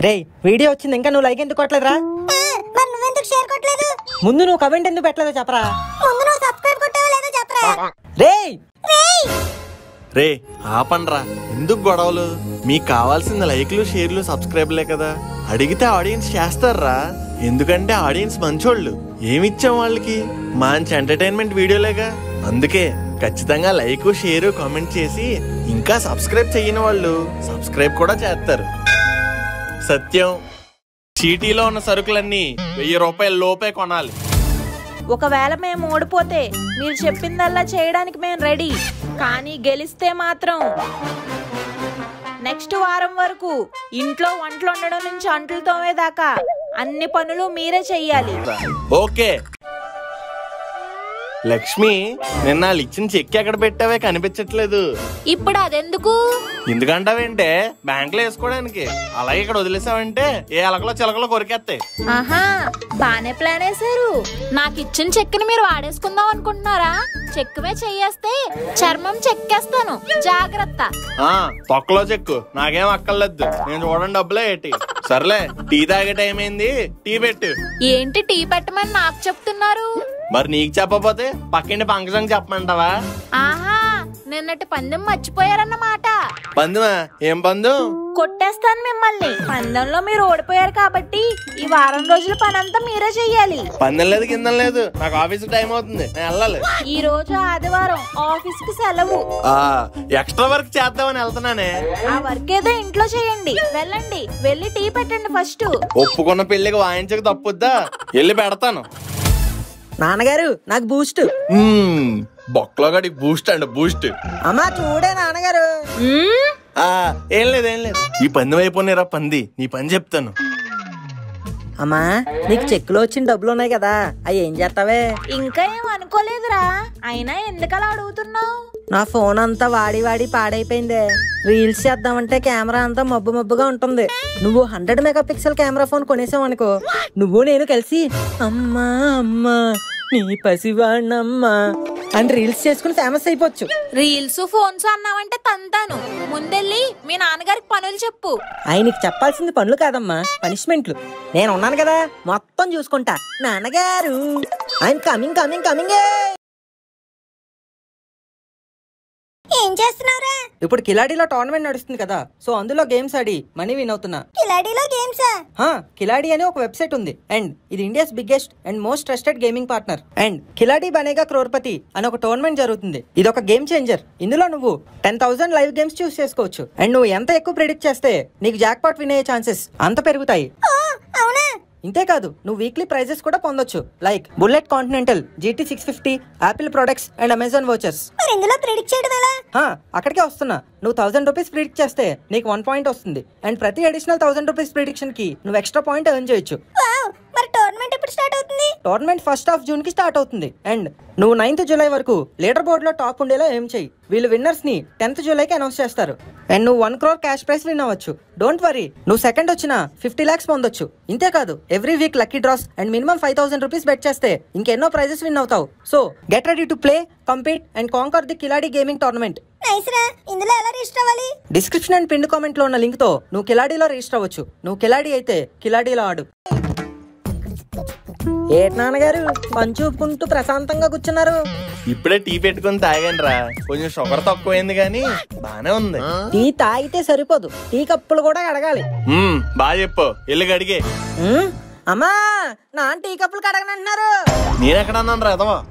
రే video వచ్చింది ఇంకా నువ్వు లైక్ ఎందుకు కొట్టలేదురా ఆ, మరి నువ్వెందుకు షేర్ కొట్టలేదు ముందు నువ్వు కమెంట్ ఎందుకు పెట్టలేదో చెప్పరా ముందు నువ్వు సబ్స్క్రైబ్ కొట్టావో లేదో చెప్పరా రే రేయ్ రే ఆపండ్రా ఎందుకు గొడవలు మీకు కావాల్సిన లైక్లు షేర్లు సబ్స్క్రైబ్లే కదా అడిగితే ఆడియన్స్ చేస్తారా ఎందుకంటే ఆడియన్స్ మంచోళ్ళు ఏమిచ్చాం వాళ్ళకి మంచి ఎంటర్టైన్మెంట్ వీడియోలేగా అందుకే ఖచ్చితంగా లైక్ షేర్ కామెంట్ చేసి ఇంకా సబ్స్క్రైబ్ చేయని వాళ్ళు సబ్స్క్రైబ్ కూడా చేస్తారు సత్యం చీటీలో ఉన్న సరుకులన్నీ వెయ్యి రూపాయల లోపే కొనాలి ఒకవేళ మేము ఓడిపోతే మీరు చెప్పిందల్లా చేయడానికి మేము రెడీ కానీ గెలిస్తే మాత్రం నెక్స్ట్ వారం వరకు ఇంట్లో వంటలు వండడం నుంచి అంట్లు తోమేదాకా అన్ని పనులు మీరే చెయ్యాలి ఓకే లక్ష్మి నిన్న వాళ్ళు ఇచ్చిన చెక్ ఎక్కడ పెట్టావే కనిపించట్లేదు ఇప్పుడు అదెందుకు ఎందుకంటావేంటే బ్యాంక్ లో వేసుకోవడానికి అలాగే ఇక్కడ వదిలేసావంటే ఏ అలకలో చిలకలో కొరికేస్తాయి ఆహా బానే ప్లాన్ వేశారు నాకు ఇచ్చిన చెక్కుని మీరు వాడేసుకుందాం అనుకుంటున్నారా చెక్కుమే చెయ్యేస్తే చర్మం చెక్కేస్తాను జాగ్రత్త ఆ తొక్కలో చెక్కు నాకేం అక్కర్లేదు నేను చూడండి డబ్బులే ఏంటి సర్లే టీ తాగే టైం అయింది టీ పెట్టు ఏంటి టీ పెట్టమని నాకు చెప్తున్నారు మరి నీకు చెప్పకపోతే పక్కింటి పంకజం చెప్పమంటావా ఆహా నిన్నటి పందెం మర్చిపోయారన్నమాట పందుమా ఏం పందు కొట్టేస్తాను మిమ్మల్ని పందెంలో మీరు ఓడిపోయారు కాబట్టి ఈ వారం రోజుల పనంతా మీరే చెయ్యాలి పందెం లేదు కింద లేదు నాకు ఆఫీస్ టైం అవుతుంది నేను వెళ్ళాలి ఈ రోజు ఆదివారం ఆఫీస్ కి సెలవు ఆ ఎక్స్ట్రా వర్క్ చేద్దామని వెళ్తున్నానే ఆ వర్క్ ఏదో ఇంట్లో చేయండి వెళ్ళండి వెళ్ళి టీ పెట్టండి ఫస్ట్ ఒప్పుకున్న పెళ్లికి వాయించక తప్పుద్దా వెళ్ళి పెడతాను నాన్నగారు నాకు బూస్ట్ మ్మ్, బొక్కలో గడి బూస్ట్ అండి బూస్ట్ అమ్మా చూడే నాన్నగారు మ్మ్? ఆ ఏం లేదు ఏం లేదు ఈ పంది అయిపోయినరా పంది నీ పని చెప్తాను అమ్మా నీకు చెక్కులో వచ్చిన డబ్బులు ఉన్నాయి కదా అవి ఏం చేస్తావే ఇంకా ఏం అనుకోలేదురా అయినా ఎందుకలా అడుగుతున్నావు నా ఫోన్ అంతా వాడి వాడి పాడైపోయిందే రీల్స్ చేద్దామంటే కెమెరా అంతా మబ్బు మబ్బుగా ఉంటుంది నువ్వు hundred megapixel camera phone కొనేసావు అనుకో నువ్వు నేను కలిసి అమ్మా అమ్మా నీ పసివాణమ్మా అని రీల్స్ చేసుకుని ఫేమస్ అయిపోవచ్చు రీల్స్ ఫోన్స్ అన్నావంటే తంతాను ముందెళ్ళి మీ నాన్నగారికి పనులు చెప్పు ఆయనకి చెప్పాల్సింది పనులు కాదమ్మా పనిష్మెంట్లు నేను ఉన్నాను కదా మొత్తం చూసుకుంటా నాన్నగారు ఆయన కమింగ్ కమింగ్ కమింగ్ ఏం చేస్తున్నావురా ఇప్పుడు కిలాడీలో టోర్నమెంట్ నడుస్తుంది కదా సో అందులో గేమ్స్ ఆడి మనీ విన్ అవుతున్నా కిలాడీలో గేమ్సా హా కిలాడి అని ఒక వెబ్సైట్ ఉంది అండ్ ఇది India's biggest and most trusted gaming partner and Khiladi Banega Crorepati అని ఒక టోర్నమెంట్ జరుగుతుంది ఇది ఒక గేమ్ చేంజర్ ఇందులో నువ్వు ten thousand live games choose చేసుకోవచ్చు అండ్ నువ్వు ఎంత ఎక్కువ ప్రిడిక్ట్ చేస్తే నీకు జాక్ పాట్ విన్ అయ్యే ఛాన్సెస్ అంత పెరుగుతాయి ఓ అవునా ఇంతే కాదు నువ్వు వీక్లీ ప్రైజెస్ కూడా పొందొచ్చు like Bullet continental GT six fifty Apple products and Amazon vouchers మరి ఇందులో ప్రిడిక్ట్ చేయడం ఎలా హా, అక్కడికే వస్తున్నా నువ్వు థౌసండ్ రూపీస్ ప్రిడిక్ట్ చేస్తే నీకు వన్ పాయింట్ వస్తుంది అండ్ ప్రతి అడిషనల్ థౌసండ్ రూపీస్ ప్రిడిక్షన్ కి నువ్వు ఎక్స్ట్రా పాయింట్ ఎర్న్ చేయొచ్చు వావ్ మరి టోర్నమెంట్ ఎప్పుడు స్టార్ట్ అవుతుంది టోర్నమెంట్ ఫస్ట్ హాఫ్ జూన్ కి స్టార్ట్ అవుతుంది అండ్ నువ్వు నైన్త్ జూలై వరకు లీడర్ బోర్డ్ లో టాప్ ఉండేలా ఏం చేయి వీళ్ళు విన్నర్స్ ని టెన్త్ జూలైకి అనౌన్స్ చేస్తారు అండ్ నువ్వు one crore cash price win అవ్వచ్చు డోంట్ వరీ నువ్వు సెకండ్ వచ్చిన ఫిఫ్టీ లాక్స్ పొందొచ్చు ఇంతే కాదు every week lucky draws and minimum five thousand rupees bet చేస్తే ఇంకెన్నో ప్రైజెస్ విన్ అవుతావు so get ready to play compete and conquer the Khiladi gaming tournament nice రా ఇందులో ఎలా రిజిస్టర్ అవ్వాలి డిస్క్రిప్షన్ అండ్ పిన్ కామెంట్ లో ఉన్న లింక్ తో నువ్వు కిలాడీలో రిజిస్టర్ అవ్వచ్చు నువ్వు కిలాడీ అయితే కిలాడీలో ఆడు ఏట్ నాన్నగారు పని చూపుకుంటూ ప్రశాంతంగా కూర్చున్నారు ఇప్పుడే టీ పెట్టుకుని తాగాను రా కొంచెం షుగర్ తక్కువైంది కానీ బానే ఉంది టీ తాగితే సరిపోదు టీ కప్పులు కూడా అడగాలి మ్మ్, బాగా చెప్పు వెళ్ళి గడిగే ఉమ్, అమ్మా నాన్న టీ కప్పులు కడగనంటున్నారు నేను ఎక్కడ అన్నాను రా ఎదవా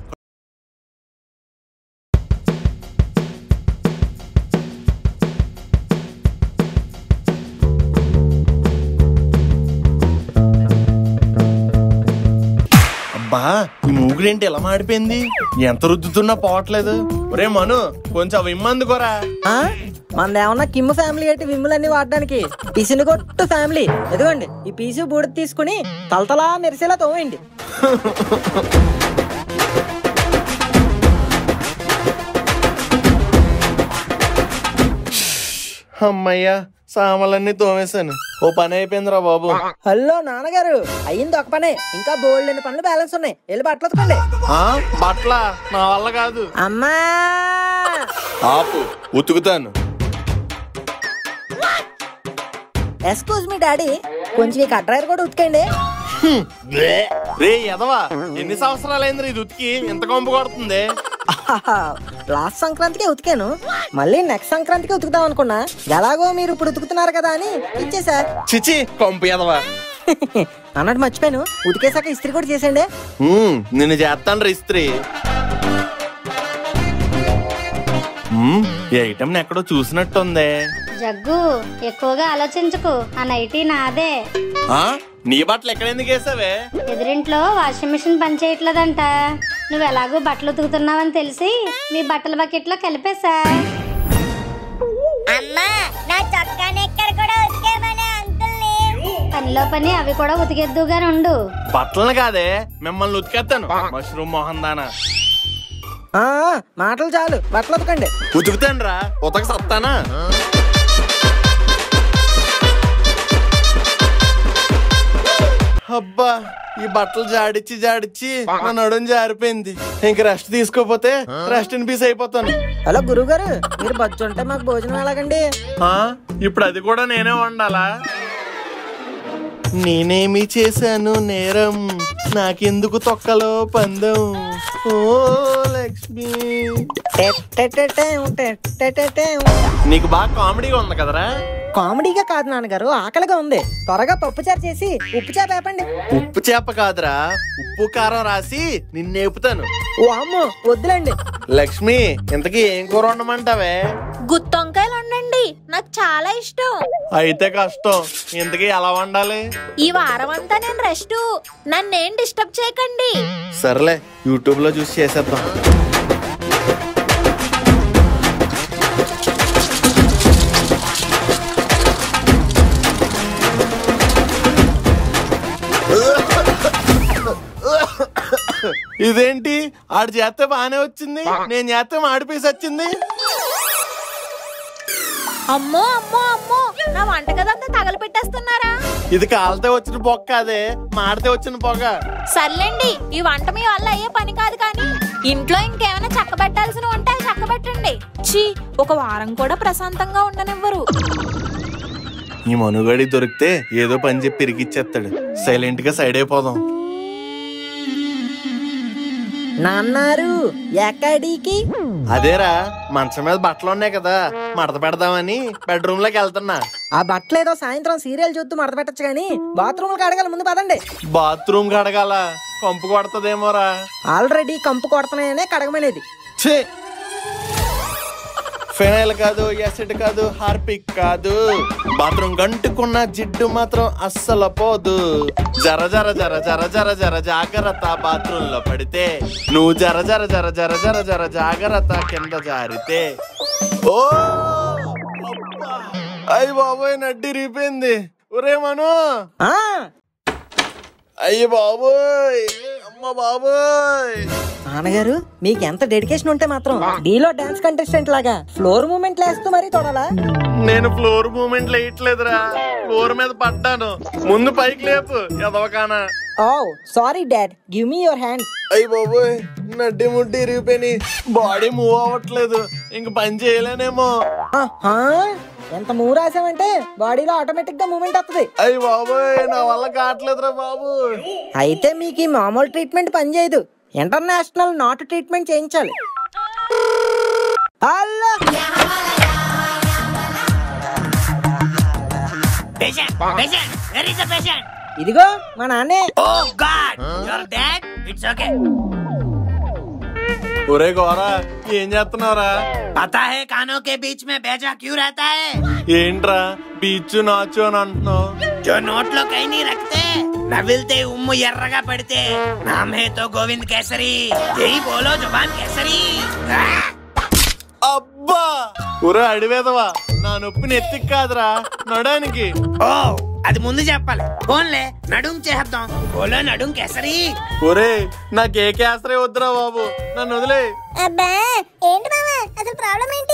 అబ్బా ఈ మూగుడేంటి ఎలా మాడిపోయింది ఎంత రుద్దుతున్నా పోవట్లేదు ఒరే మను కొంచెం అవి ఇమ్మందుకోరా ఆ? మనదేమన్నా కిమ్ ఫ్యామిలీ ఏంటి విమ్ములన్నీ వాడడానికి పిసిని కొట్టు ఫ్యామిలీ ఎదుగోండి ఈ పీసు బూడిద తీసుకుని తలతలా మెరిసేలా తోవేయండి అమ్మయ్యా సామాన్లన్నీ తోమేశాను ఓ పని అయిపోయిందిరా బాబు హలో నాన్నగారు అయ్యింది ఒక పనే ఇంకా బోల్డ్ అన్ని పనులు బ్యాలెన్స్ ఉన్నాయి వెళ్ళి బట్టలు ఉతకండి ఆ బట్ల నా వల్ల కాదు అమ్మా ఆపు ఉతుకుతాను ఎస్క్యూజ్ మీ డాడీ కొంచెం ఈ కట్రాయర్ కూడా ఉతికండి రే ఎదవా ఎన్ని సంవత్సరాలైంది ఇది ఉతికి ఇంత కొంపు కొడుతుంది లాస్ట్ సంక్రాంతికి ఉతికాను మళ్ళీ నెక్స్ట్ సంక్రాంతికి ఉతుకుదాం అనుకున్నా ఎలాగో మీరు ఇప్పుడు ఉతుకుతున్నారు కదా అని ఇచ్చేసా చిచి కొంపు ఎదవా అన్నట్టు మర్చిపోయాను ఉతికేసాక ఇస్త్రీ కూడా చేసేయండి ఉమ్, నిన్ను చేస్తాను రా ఇస్త్రీ ఉమ్, ఈ ఐటమ్ ఎక్కడో చూసినట్టుందే జగ్గు ఎక్కువగా ఆలోచించుకు ఆ నైటీ నాదే ఆ నీ బట్టలు ఎక్కడ ఎందుకు వేసావే ఎదురింట్లో వాషింగ్ మిషన్ పనిచేయట్లేదంట నువ్వు ఎలాగో బట్టలు ఉతుకుతున్నావని తెలిసి మీ బట్టల బకెట్లో కలిపేశా అమ్మా నా చొక్కాని ఎక్కడ కూడా ఉతికేమనే అంకుల్ని పనిలో పని అవి కూడా ఉతికేద్దుగా ఉండు బట్టలను కాదే మిమ్మల్ని ఉతికేస్తాను మష్రూమ్ మోహన్ దానా ఆ, మాటలు చాలు బట్టలు ఉతకండి ఉతుకుతాను రా ఉతక సత్తానా అబ్బా ఈ బట్టలు జాడిచ్చి జాడిచ్చి నా నడుం జారిపోయింది ఇంక రెస్ట్ తీసుకోపోతే రెస్ట్ ఇన్ పీస్ అయిపోతాను హలో గురువు గారు మీరు బజ్జు ఉంటే మాకు భోజనం ఎలాగండి ఆ, ఇప్పుడు అది కూడా నేనే వండాలా నేనేమి చేశాను నేరం నాకెందుకు తొక్కలో పందం ఓ లక్ష్మి టెట్టెట్టెట్టెం, టెట్టెట్టెట్టెం. నీకు బాగా కామెడీగా ఉంది కదరా కామెడీగా కాదు నాన్నగారు ఆకలిగా ఉంది త్వరగా పప్పుచారు చేసి ఉప్పు చేప వేపండి ఉప్పు చేప కాదురా ఉప్పు కారం రాసి నిన్నేపుతాను ఓ అమ్మో వద్దులేండి లక్ష్మి ఇంతకీ ఏం కూర వండమంటావే గుత్తొంకాయలు ఉండండి నాకు చాలా ఇష్టం అయితే కష్టం ఇంతకీ ఎలా వండాలి ఈ వారం అంతా నేను రెస్ట్ నన్నేం డిస్టర్బ్ చేయకండి సర్లే యూట్యూబ్ లో చూసి చేసేద్దాం ఇదేంటి ఆడు చేస్తే బానే వచ్చింది నేను చేస్తే మాడిపీసి వచ్చింది అమ్మో అమ్మో అమ్మో నా వంటగదంతా తగలపెట్టేస్తున్నారా ఇది కాలితే వచ్చిన పొగ కాదే మాడితే వచ్చిన పొగ సర్లేండి ఈ వంట మీ వల్ల అయ్యే పని కాదు కానీ ఇంట్లో ఇంకేమైనా చక్కబెట్టాల్సిన ఉంటే అవి చక్కబెట్టండి ఛీ ఒక వారం కూడా ప్రశాంతంగా ఉండనివ్వరు ఈ మనుగడి దొరికితే ఏదో పని చెప్పి ఇరికిచ్చేస్తాడు సైలెంట్ గా సైడ్ అయిపోదాం నాన్నారు ఎక్కడికి అదేరా మంచం మీద బట్టలు ఉన్నాయి కదా మడత పెడదామని బెడ్రూమ్ లోకి వెళ్తున్నా ఆ బట్టలు ఏదో సాయంత్రం సీరియల్ చూస్తూ మడత పెట్టచ్చు కానీ బాత్రూమ్ కడగాలి ముందు పదండి బాత్రూమ్ కడగాల కంపు కొడతదేమోరా ఆల్రెడీ కంపు కొడుతున్నాయనే కడగమనేది ఛీ ఫెనైల్ కాదు యాసిడ్ కాదు హార్పిక్ కాదు బాత్రూమ్ గంటుకున్న జిడ్డు మాత్రం అస్సలు పోదు జర జర జర జర జర జర జాగ్రత్త బాత్రూమ్ లో పడితే నువ్వు జర జర జర జర జర జర జాగ్రత్త కింద జారితే ఓ అబ్బా. అయ్య బాబోయ్ నడ్డి రీపోయింది ఒరే మను ఆ అయ్య బాబోయ్ అమ్మ బాబోయ్ నాన్నగారు మీకు ఎంత డెడికేషన్ ఉంటే మాత్రం డీలో డాన్స్ కంటెస్టెంట్ లాగా ఫ్లోర్ మూమెంట్ వేస్తూ మరీ తోడాలా నేను ఫ్లోర్ మూమెంట్ వేయట్లేదురా ఫ్లోర్ మీద పడ్డాను ముందు పైకి లేపు ఎదవకానా ఓ sorry dad give me your hand అయ్యి బాబోయ్ నడ్డి ముడ్డి ఇరిగిపోయి బాడీ మూవ్ అవ్వట్లేదు ఇంక పని చేయలేనేమో ఎంత మూవ్ రాసామంటే బాడీలో ఆటోమేటిక్ గా మూమెంట్ వస్తుంది అయ్యి బాబోయ్ నా వల్ల కావట్లేదురా బాబు అయితే మీకు ఈ మామూలు ట్రీట్మెంట్ పనిచేయదు ఇంటర్నేషనల్ నాటు ట్రీట్మెంట్ చేయించాలి hello Patient, patient, where is the patient? ఇదిగో మా నాన్నే Oh God, you're dead? It's okay. ఒరే గోరా ఏం చేస్తున్నావురా पता है कानों के बीच में बेजा क्यों रहता है ఏంట్రా బీచ్ నాచు అని అంటున్నావు जो नोट लो कहीं नहीं रखते नविलते उम्म ఎర్రగా పడితే नाम है तो गोविंद केसरी यही बोलो जुबान केसरी Ah! అబ్బా ఒరే అడివేదవా నా నొప్పిని ఎత్తికి కాదురా నడానికి ఓ అది ముందు చెప్పాలి ఫోన్లే నడుం చేద్దాం బోలో నడుం కేసరి ఒరే నాకే కేసరే వద్దురా బాబు నన్ను వదిలే అబ్బా ఏంటి మామ అసలు ప్రాబ్లం ఏంటి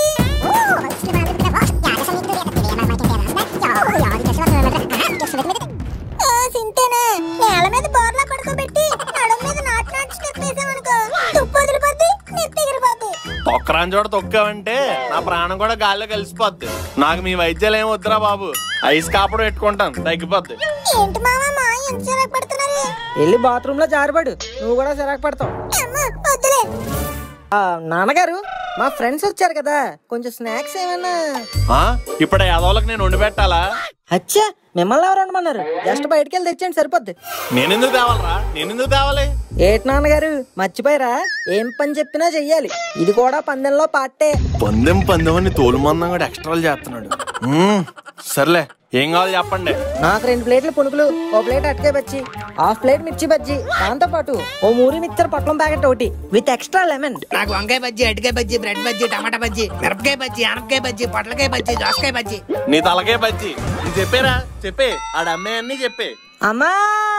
ఓ, సింతేనా నేల మీద బోర్లా పడుకోబెట్టి నడుం మీద నాటు నాటు స్టెప్ వేసామనుకో తుప్పు వదిలిపోద్ది నెత్తి ఎగిరిపోద్ది తొక్కరాని చోట తొక్కావంటే నా ప్రాణం కూడా గాల్లో కలిసిపోద్ది నాకు మీ వైద్యాలు ఏం వద్దురా బాబు ఐస్ కాపడం పెట్టుకుంటాను తగ్గిపోద్ది ఏంటి మామ మా ఎంత చిరాకు పడుతున్నారు వెళ్ళి బాత్రూమ్ లో జారిపడు నువ్వు కూడా చిరాకు పడతావు అమ్మ వద్దులే ఆ, నాన్నగారు మా ఫ్రెండ్స్ వచ్చారు కదా కొంచెం స్నాక్స్ ఏమైనా ఆ? ఇప్పుడు యాదవులకు నేను వండి పెట్టాలా అచ్చా మిమ్మల్ని ఎవరు ఉండమన్నారు జస్ట్ బయటికి వెళ్ళి తెచ్చండి సరిపోద్ది నేనెందుకు తేవాలరా నేనెందుకు తేవాలి ఏటి నాన్నగారు మర్చిపోయారా ఏం పని చెప్పినా చెయ్యాలి ఇది కూడా పందెంలో పాటే పందెం పందెం అని తోలు మందం కూడా ఎక్స్ట్రాలు చేస్తున్నాడు మ్మ్. సర్లే ఏం కావాలి చెప్పండి నాకు రెండు ప్లేట్లు పునుకులు ఓ ప్లేట్ అటకే బజ్జి హాఫ్ ప్లేట్ మిర్చి బజ్జి దాంతో పాటు ఓ మూరి మిక్చర్ పొట్లం ప్యాకెట్ ఒకటి విత్ ఎక్స్ట్రా లెమన్ నాకు వంకాయ బజ్జి అటికాయ బజ్జి బ్రెడ్ బజ్జి టమాటా బజ్జి మిరపకాయ బజ్జి ఆనపకాయ బజ్జి పొట్లకాయ బజ్జి దోసకాయ బజ్జి నీ తలకే బజ్జి నీ చెప్పేరా చెప్పే ఆడ అమ్మే అన్ని చెప్పే అమ్మా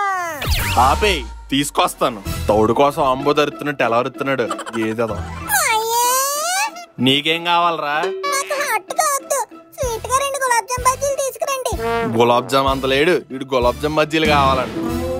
ఆపేయ్ తీసుకొస్తాను తౌడు కోసం అంబు ధరుతున్నట్టు ఎలా రుతున్నాడు ఏదో అయ్యే నీకేం కావాలరా నాకు హాట్ గా వద్దు స్వీట్ గా రెండు గులాబ్ జామ్ బజ్జీలు తీసుకురండి గులాబ్ జామ్ అంత లేడు ఇటు గులాబ్ జామ్ బజ్జీలు కావాలంట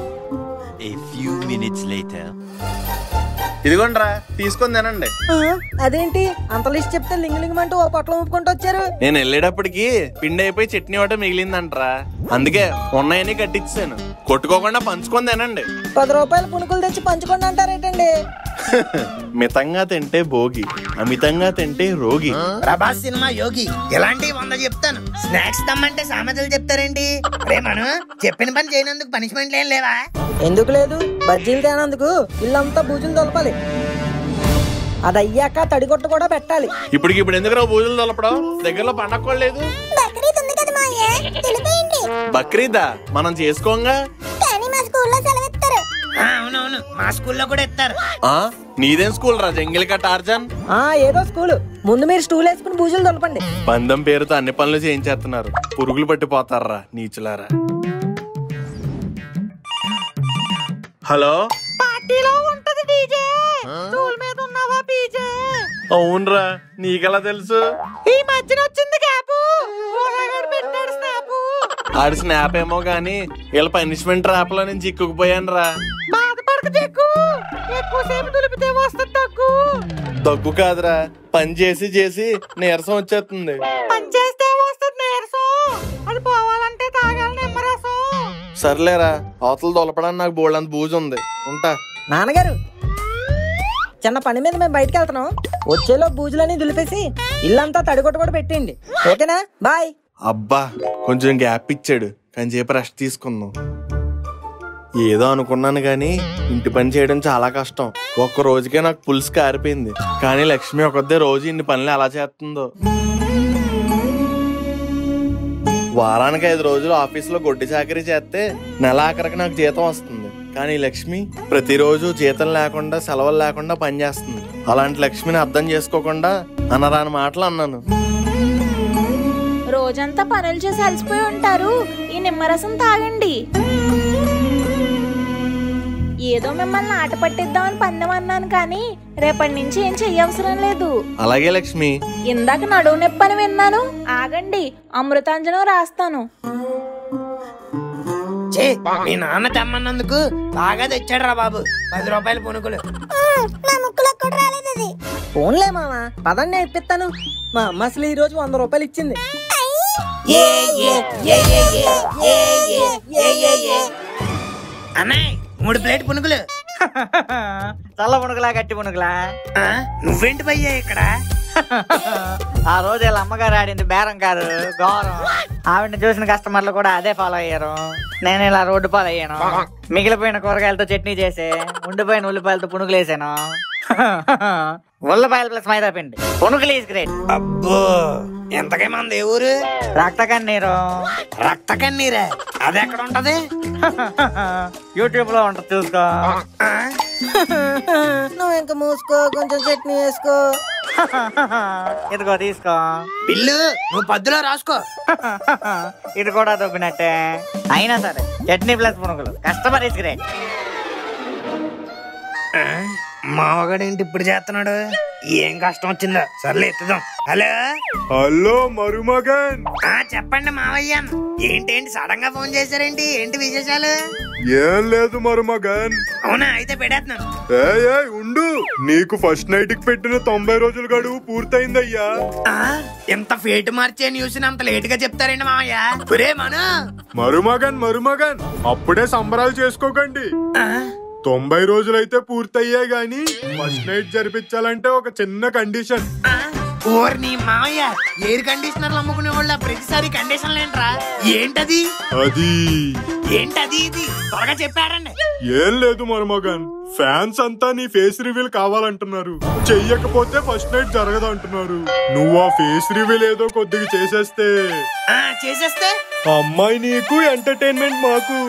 A few minutes later. ఇదిగోండ్రా తీసుకొని తినండి ఆ, అదేంటి అంత లిస్ట్ చెప్తే లింగ్ లింగ్ అంటూ ఓ పొట్లం ఊపుకుంటూ వచ్చారు నేను వెళ్ళేటప్పటికి పిండి అయిపోయి చట్నీ ఒకటే మిగిలిందంటరా అందుకే ఉన్నాయని కట్టించాను కొట్టుకోకుండా పంచుకొని తినండి పది రూపాయలు పునుకులు తెచ్చి పంచుకోండి అంటారేటండి మితంగా తింటే భోగి అమితంగా తింటే రోగి ప్రభాస్ సినిమా యోగి ఇలాంటి వంద చెప్తాను స్నాక్స్ తమ్మంటే సామెతలు చెప్తారేంటి రే మను చెప్పిన పని చేయనందుకు పనిష్మెంట్ ఏం లేవా ఎందుకు లేదు బజ్జీలు తేనందుకు ఇల్లంతా బూజులు తొలపాలి అది అయ్యాక తడిగొట్టు కూడా పెట్టాలి ఇప్పటికి ఇప్పుడు ఎందుకు బూజులు తొలపడం దగ్గరలో పండగ కూడా లేదు బక్రీద్ ఉంది కదా మాయే తెలిపేయండి బక్రీదా మనం చేసుకోంగా కానీ మా స్కూల్లో సెలవిస్తారు ఆ, అవునవును మా స్కూల్లో కూడా ఇస్తారు ఆ నీదేం స్కూల్ రా జంగిల్ కట్ ఆర్జన్ ఆ ఏదో స్కూలు ముందు మీరు స్టూల్ వేసుకుని బూజులు తొలపండి పందెం పేరుతో అన్ని పనులు చేయించేస్తున్నారు పురుగులు పట్టిపోతారా నీచులారా హలో పార్టీలో ఉంటది డీజే స్టూల్ మీద ఉన్నావా పీజే అవునరా నీకెలా తెలుసు ఈ మధ్యన వచ్చింది గ్యాప్ పెట్టాడు స్నాప్ ఆడి స్నాప్ ఏమో గానీ వీళ్ళ పనిష్మెంట్ ట్రాప్ లో నుంచి చిక్కుకుపోయాను రా బాధపడక చెక్కు ఎక్కువసేపు దులిపితే వస్తుంది తగ్గు దగ్గు కాదురా పని చేసి చేసి నీరసం వచ్చేస్తుంది పని చేస్తే వస్తుంది నీరసం అది పోవాలంటే తాగాలి నిమ్మరసం సర్లేరా అవతల దొలపడానికి నాకు బోల్డంత బూజు ఉంది ఉంటా నాన్నగారు చిన్న పని మీద మేము బయటకు వెళ్తున్నాం వచ్చేలో బూజులని దులిపేసి ఇల్లంతా తడిగొట్టు కూడా పెట్టండి ఓకేనా బాయ్ అబ్బా కొంచెం గ్యాప్ ఇచ్చాడు కానీ చెప్పి రెస్ట్ తీసుకుందాం ఏదో అనుకున్నాను కానీ ఇంటి పని చేయడం చాలా కష్టం ఒక్క రోజుకే నాకు పులుసు కారిపోయింది కానీ లక్ష్మి ఒకదే రోజు ఇన్ని పనులు ఎలా చేస్తుందో వారానికి ఐదు రోజులు ఆఫీసులో గొడ్డి చాకరీ చేస్తే నెల ఆఖరికి నాకు జీతం వస్తుంది కానీ లక్ష్మి ప్రతిరోజు జీతం లేకుండా సెలవులు లేకుండా పనిచేస్తుంది అలాంటి లక్ష్మిని అర్థం చేసుకోకుండా అనరాని మాటలు అన్నాను రోజంతా పనులు చేసి అలసిపోయి ఉంటారు ఈ నిమ్మరసం తాగండి ఏదో మిమ్మల్ని ఆట పట్టిద్దామని పందెం అన్నాను కానీ రేపటి నుంచి ఏం చెయ్యవసరం లేదు అలాగే లక్ష్మి ఇందాక నడువు నొప్పి అని విన్నాను ఆగండి అమృతాంజనం రాస్తాను చే మీ నాన్న తెమ్మన్నందుకు బాగా తెచ్చాడు రా బాబు పది రూపాయల పునుకులు ఉమ్, నా ముక్కులకు కూడా రాలేదు అది ఫోన్లే మామ పదండి నేర్పిస్తాను మా అమ్మ అసలు ఈ రోజు వంద రూపాయలు ఇచ్చింది అన్నయ్య మూడు ప్లేట్ పునుకులు చల్ల పునుగులా గట్టి పునుగులా ఆ, నువ్వేంటి భయ్యా ఇక్కడ ఆ రోజు వీళ్ళ అమ్మగారు ఆడింది బేరం కాదు ఘోరం ఆవిడని చూసిన కస్టమర్లు కూడా అదే ఫాలో అయ్యారు నేను ఇలా రోడ్డు పాలు అయ్యాను మిగిలిపోయిన కూరగాయలతో చట్నీ చేసి ఉండిపోయిన ఉల్లిపాయలతో పునుగులు వేసాను ఉల్లిపాయలు ప్లస్ మైదా పిండి పునుగులు ఈజ్ గ్రేట్ అబ్బో ఎంతకేమంది ఏ ఊరు రక్త కన్నీరు రక్త కన్నీరా అది ఎక్కడ ఉంటది యూట్యూబ్ లో ఉంటుంది చూసుకో ఆ, నువ్వు ఇంకా మూసుకో కొంచెం చట్నీ వేసుకో ఇదిగో తీసుకో బిల్లు నువ్వు పద్దులో రాసుకో ఇది కూడా దొబ్బినట్టే అయినా సరే చట్నీ ప్లస్ పునుగులు కస్టమర్ ఇస్ గ్రేట్ ఆ, మావగాడు ఏంటి ఇప్పుడు చేస్తున్నాడు ఏం కష్టం వచ్చిందో సర్లే ఎత్తుదాం హలో హలో మరుమగన్ ఆ చెప్పండి మావయ్య ఏంటేంటి సడన్ గా ఫోన్ చేశారేంటి ఏంటి విశేషాలు ఏం లేదు మరుమగన్ అవునా అయితే పెడేస్తున్నాను ఏ ఏ ఉండు నీకు ఫస్ట్ నైట్ కి పెట్టిన తొంభై రోజుల గడువు పూర్తయిందయ్యా ఆ, ఎంత ఫేట్ మార్చే న్యూస్ అంత లేట్ గా చెప్తారండి మావయ్య ఒరే మను మరుమగన్ మరుమగన్ అప్పుడే సంబరాలు చేసుకోకండి ఆ, తొంభై రోజులైతే పూర్తయ్యాయి గాని ఫస్ట్ నైట్ జరిపించాలంటే ఒక చిన్న కండిషన్ ఆ, ఓర్ని మావయ్య ఎయిర్ కండిషనర్లు అమ్ముకునే వాళ్ళ ప్రతిసారి కండిషన్లు ఏంట్రా ఏంటది అది ఏంటది ఇది త్వరగా చెప్పారండి ఏం లేదు మరుమగన్ ఫ్యాన్స్ అంతా నీ ఫేస్ రివీల్ కావాలంటున్నారు చెయ్యకపోతే ఫస్ట్ నైట్ జరగదు అంటున్నారు నువ్వు ఆ ఫేస్ రివీల్ ఏదో కొద్దిగా చేసేస్తే ఆ, చేసేస్తే ఆ అమ్మాయి నీకు ఎంటర్టైన్మెంట్ మాకు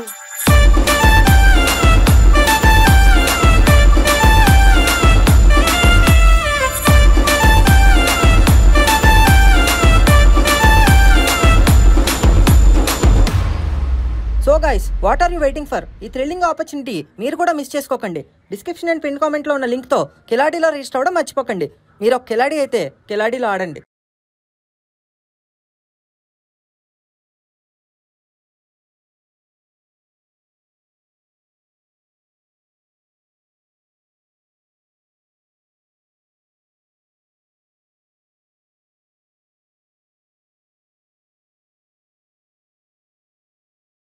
so guys what are you waiting for ఈ థ్రిల్లింగ్ ఆపర్చునిటీ మీరు కూడా మిస్ చేసుకోకండి డిస్క్రిప్షన్ అండ్ పిన్ కామెంట్లో ఉన్న లింక్తో కిలాడీలో రిజిస్టర్ అవ్వడం మర్చిపోకండి మీరు ఒక కిలాడీ అయితే కిలాడీలో ఆడండి